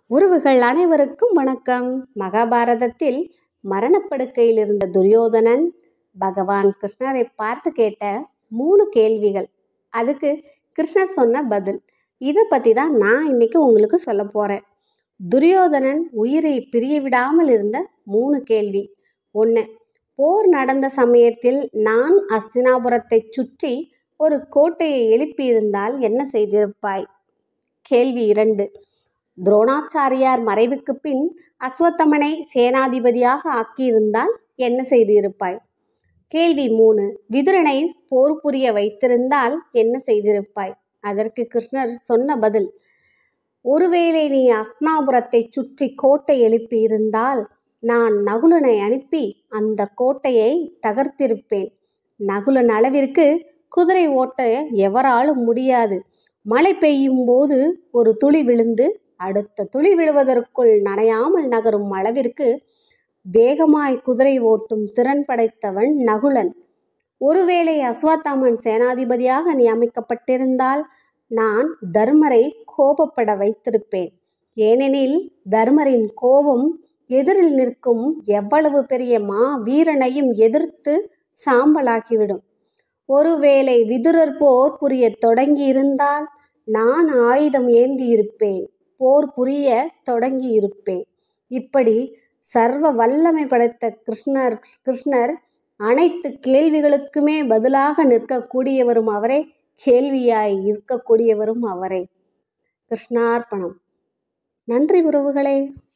உறவுகள் அனைவருக்கும் வணக்கம் மகாபாரதத்தில் மரணப்படுக்கையில் இருந்த துரியோதனன் பகவான் கிருஷ்ணரை பார்த்து கேட்ட மூணு கேள்விகள் அதுக்கு கிருஷ்ணர் சொன்ன பதில் இதை பற்றி தான் நான் இன்னைக்கு உங்களுக்கு சொல்ல போகிறேன் துரியோதனன் உயிரை பிரிய விடாமல் இருந்த மூணு கேள்வி ஒன்று போர் நடந்த சமயத்தில் நான் அஸ்தினாபுரத்தை சுற்றி ஒரு கோட்டையை எழுப்பியிருந்தால் என்ன செய்திருப்பாய் கேள்வி இரண்டு துரோணாச்சாரியார் மறைவுக்கு பின் அஸ்வத்தமனை சேனாதிபதியாக ஆக்கியிருந்தால் என்ன செய்திருப்பாய் கேள்வி மூணு விதுரனை போர் புரிய வைத்திருந்தால் என்ன செய்திருப்பாய் அதற்கு கிருஷ்ணர் சொன்ன பதில் ஒருவேளை நீ அஸ்னாபுரத்தை சுற்றி கோட்டை எழுப்பியிருந்தால் நான் நகுலனை அனுப்பி அந்த கோட்டையை தகர்த்திருப்பேன் நகுலன் அளவிற்கு குதிரை ஓட்ட எவராலும் முடியாது மழை பெய்யும் போது ஒரு துளி விழுந்து அடுத்த துளி விழுவதற்குள் நனையாமல் நகரும் அளவிற்கு வேகமாய் குதிரை ஓட்டும் திறன் படைத்தவன் நகுலன் ஒருவேளை அஸ்வத்தாமன் சேனாதிபதியாக நியமிக்கப்பட்டிருந்தால் நான் தர்மரை கோபப்பட வைத்திருப்பேன் ஏனெனில் தர்மரின் கோபம் எதிரில் நிற்கும் எவ்வளவு பெரிய மா வீரனையும் எதிர்த்து சாம்பலாக்கிவிடும் ஒருவேளை விதுரர் போர் புரிய தொடங்கி இருந்தால் நான் ஆயுதம் ஏந்தி இருப்பேன் போர் புரிய தொடங்கி இருப்பேன் இப்படி சர்வ வல்லமை படைத்த கிருஷ்ணர் கிருஷ்ணர் அனைத்து கேள்விகளுக்குமே பதிலாக நிற்கக்கூடியவரும் அவரே கேள்வியாய் இருக்கக்கூடியவரும் அவரே கிருஷ்ணார்ப்பணம் நன்றி உறவுகளே